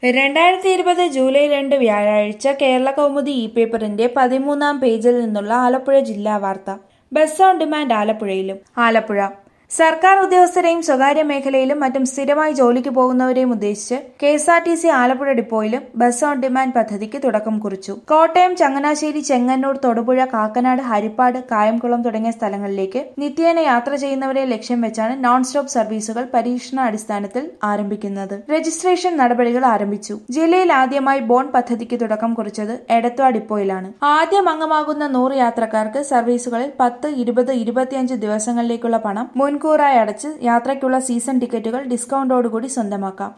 രണ്ടായിരത്തി ഇരുപത് ജൂലൈ രണ്ട് വ്യാഴാഴ്ച കേരള കൗമുദി ഇ പേപ്പറിന്റെ പതിമൂന്നാം പേജിൽ നിന്നുള്ള ആലപ്പുഴ ജില്ലാ വാർത്ത ബസ് ഓൺ ഡിമാൻഡ് ആലപ്പുഴയിലും ആലപ്പുഴ സർക്കാർ ഉദ്യോഗസ്ഥരെയും സ്വകാര്യ മേഖലയിലും മറ്റും സ്ഥിരമായി ജോലിക്ക് പോകുന്നവരെയും ഉദ്ദേശിച്ച് K S R T C Alappuzha ഡിപ്പോയിലും ബസ് ഓൺ ഡിമാൻഡ് പദ്ധതിക്ക് തുടക്കം കുറിച്ചു കോട്ടയം ചങ്ങനാശ്ശേരി ചെങ്ങന്നൂർ തൊടുപുഴ കാക്കനാട് ഹരിപ്പാട് കായംകുളം തുടങ്ങിയ സ്ഥലങ്ങളിലേക്ക് നിത്യേന യാത്ര ചെയ്യുന്നവരെ ലക്ഷ്യം വെച്ചാണ് നോൺ സ്റ്റോപ്പ് സർവീസുകൾ പരീക്ഷണാടിസ്ഥാനത്തിൽ ആരംഭിക്കുന്നത് രജിസ്ട്രേഷൻ നടപടികൾ ആരംഭിച്ചു ജില്ലയിൽ ആദ്യമായി ബോൺ പദ്ധതിക്ക് തുടക്കം കുറിച്ചത് എടത്വ ഡിപ്പോയിലാണ് ആദ്യം അംഗമാകുന്ന നൂറ് യാത്രക്കാർക്ക് സർവീസുകളിൽ പത്ത് ഇരുപത് ഇരുപത്തിയഞ്ച് ദിവസങ്ങളിലേക്കുള്ള പണം മുൻകൂറായി അടച്ച് യാത്രയ്ക്കുള്ള സീസൺ ടിക്കറ്റുകൾ ഡിസ്കൗണ്ടോടുകൂടി സ്വന്തമാക്കാം